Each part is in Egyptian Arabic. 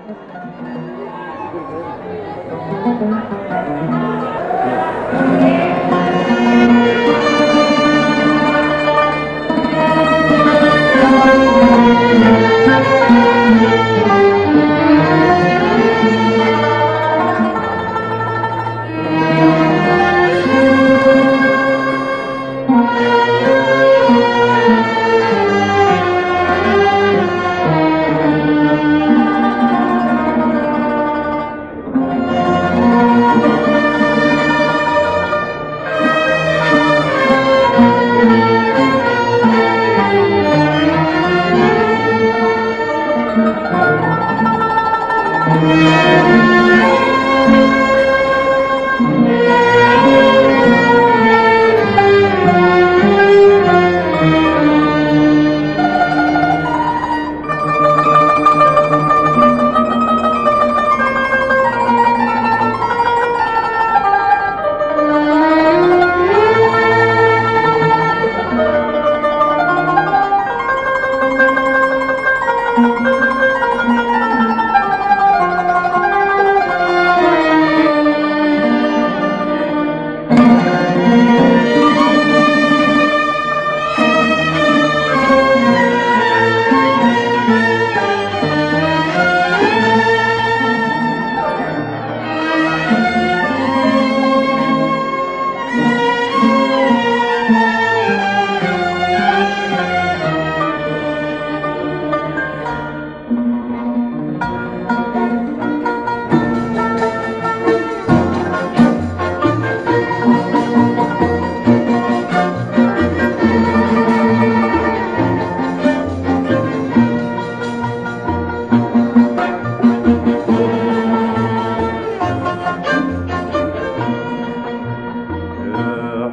يا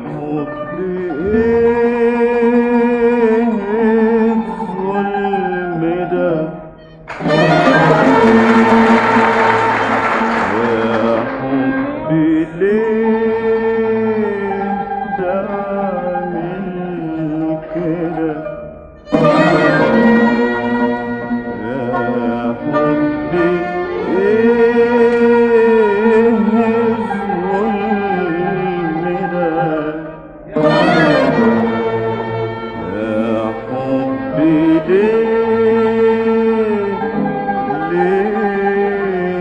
حبي ايه الظلم ده يا حبي ليه تعمل كده يا حبي ايه الظلم ده يا حبي ليه ليه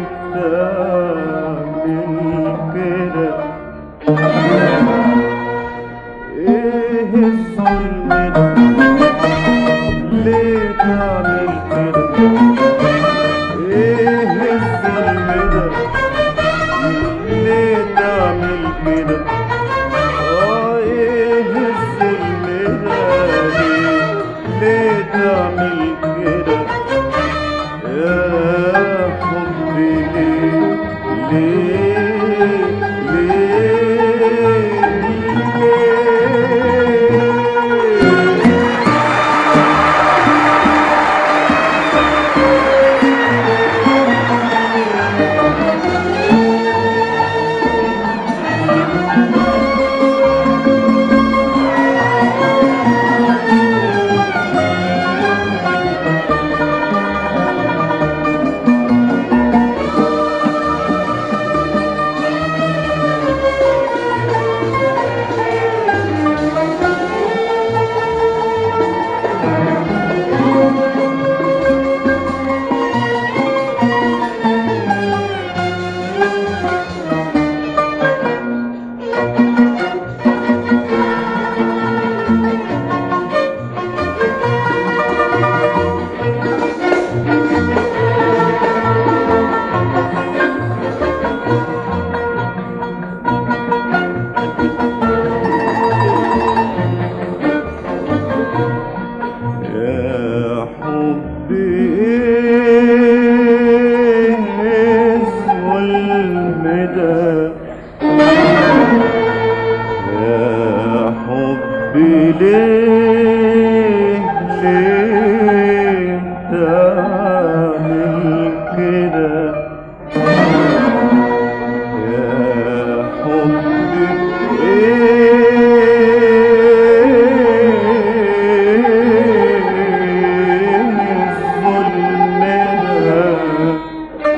تعمل كده ايه الظلم ده ليه تعمل كده ايه الظلم ده ليه تعمل كده اه ايه الظلم ده ليه ليه تعمل كده يا حبي ليه ليه ليه ليه يا حبي ايه الظلم ده يا حبي ليه ليه تعمل كده يا حبي ايه الظلم ده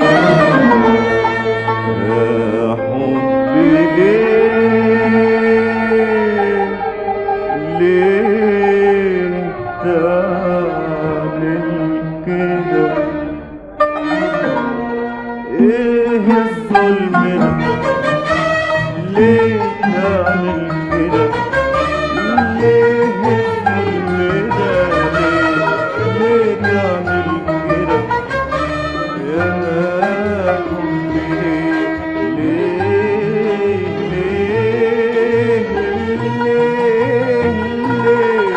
تعمل كده ايه الظلم ده ليه تعمل كده ليه الظلم ده ليه ليه تعمل كده يا حبي ليه ليه ليه ليه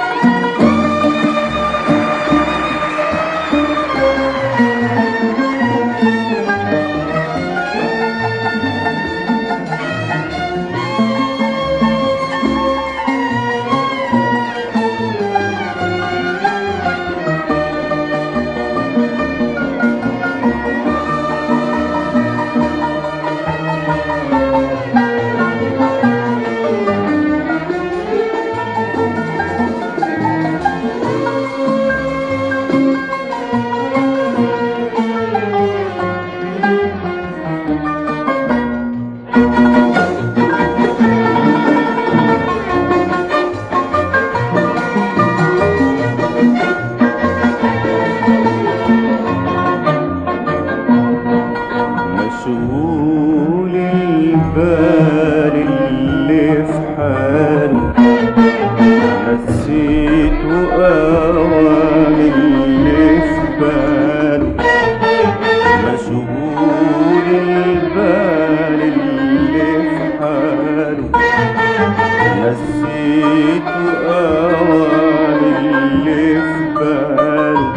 مشغول البال اللي في حاله نسيته أوام اللي في باله مشغول البال اللي في حاله نسيته أوام اللي في باله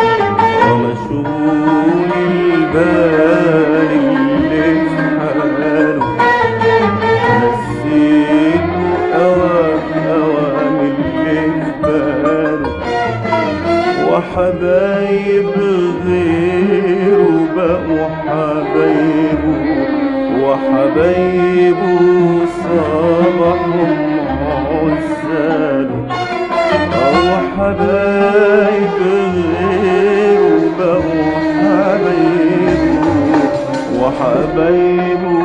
ومشغول البال اللي في حاله نسيته أوام أوام اللي في باله وحبايب غيره بقوا حبايبه وحبايبه صبحهم عزاله أو حبايب غيره بقوا حبايبه وحبايبه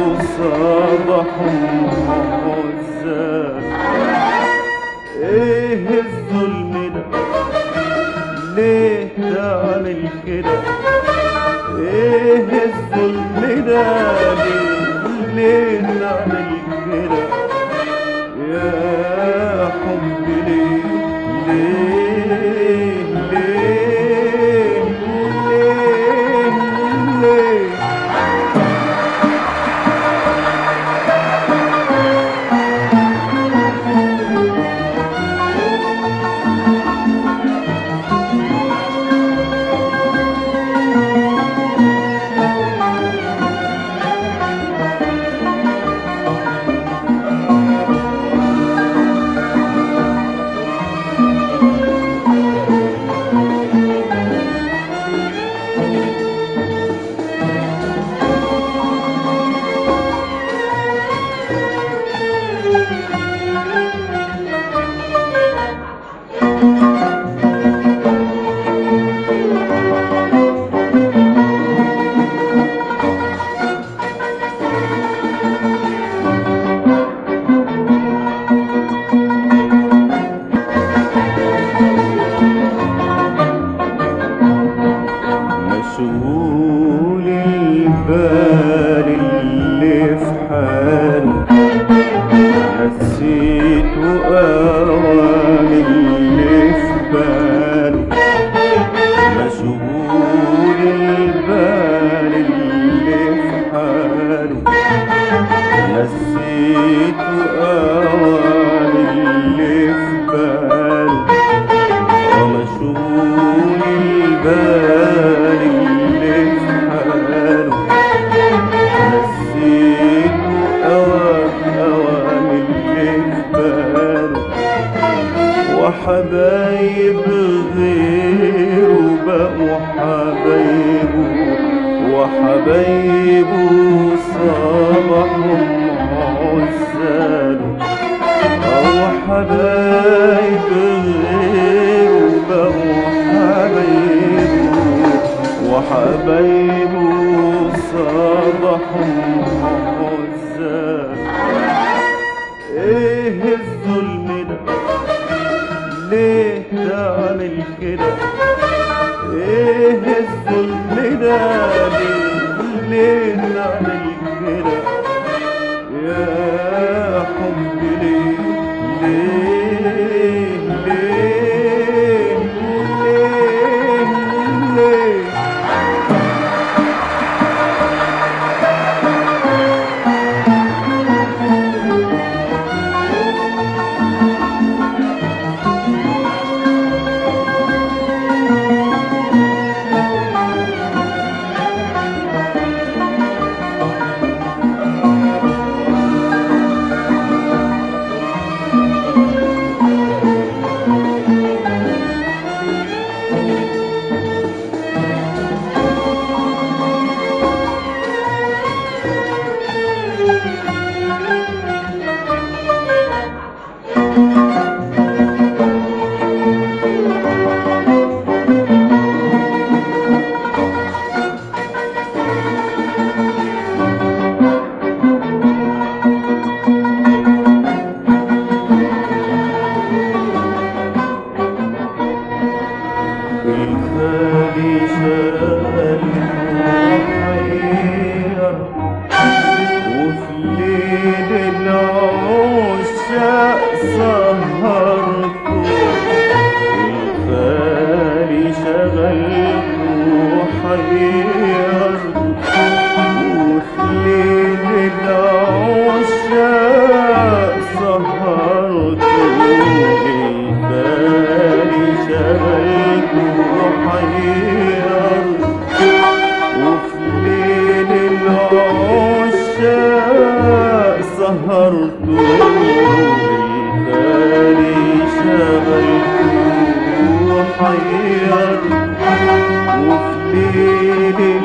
صبحهم عزاله ايه الظلم ده ليه تعمل كده ايه الظلم ده ليه ليه تعمل كده يا حب ليه ليه ليه ليه ليه مشغول البال اللي في حاله نسيته أوام اللي في باله مشغول البال اللي في حاله نسيته أوام اللي في باله ومشغول البال اللي في حاله نسيته أوام أوام اللي في باله وحبايب غيره بقوا حبايبه وحبايبه صبحهم عزاله أو حبايب غيره بقوا حبايبه وحبايبه صبحهم عزاله ايه الظلم ده ليه تعمل نعمل كده ايه الظلم ده ليه ليه نعمل كده يا حب ليه ليه ليه ليه ليه الخالي شال محير وفي ليل العشاق سهرته الخالي شغلته حيرته وفي ليل العشاق سهرته الخالي شغلته حيرته وفي ليل العشاق سهرته الخالي شغلته حيرته وفي ليل